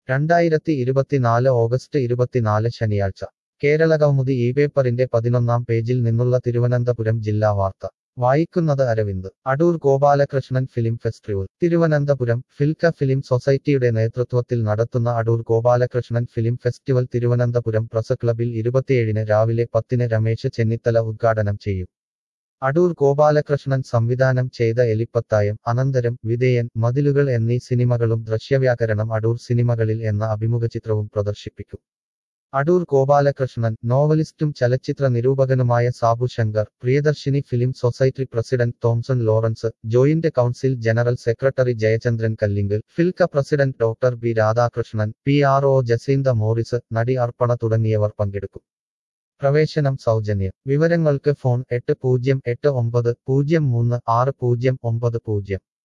രണ്ടായിരത്തി ഇരുപത്തിനാല് ഓഗസ്റ്റ് ഇരുപത്തിനാല് ശനിയാഴ്ച കേരള കൗമുദി ഈ പേപ്പറിന്റെ പതിനൊന്നാം പേജിൽ നിന്നുള്ള തിരുവനന്തപുരം ജില്ലാ വാർത്ത വായിക്കുന്നത് Aravind Adoor Gopalakrishnan film festival Thiruvananthapuram FILCA film സൊസൈറ്റിയുടെ നേതൃത്വത്തിൽ നടത്തുന്ന Adoor Gopalakrishnan film festival Thiruvananthapuram press ക്ലബിൽ ഇരുപത്തിയേഴിന് രാവിലെ പത്തിന് രമേശ് ചെന്നിത്തല ഉദ്ഘാടനം ചെയ്യും അടൂർ ഗോപാലകൃഷ്ണൻ സംവിധാനം ചെയ്ത എലിപ്പത്തായം അനന്തരം വിധേയൻ മതിലുകൾ എന്നീ സിനിമകളും ദൃശ്യവ്യാകരണം അടൂർ സിനിമകളിൽ എന്ന അഭിമുഖചിത്രവും പ്രദർശിപ്പിക്കും അടൂർ ഗോപാലകൃഷ്ണൻ നോവലിസ്റ്റും ചലച്ചിത്ര നിരൂപകനുമായ Sabu Shankar Priyadarshini film society president Thomson Lawrence joint council general secretary Jayachandran Kallingal FILCA president doctor B Radhakrishnan P R O Jacintha Morris നടി അർപ്പണ തുടങ്ങിയവർ പങ്കെടുക്കും പ്രവേശനം സൗജന്യം വിവരങ്ങൾക്ക് ഫോൺ എട്ട് പൂജ്യം എട്ട് ഒമ്പത് പൂജ്യം മൂന്ന് ആറ് പൂജ്യം ഒമ്പത് പൂജ്യം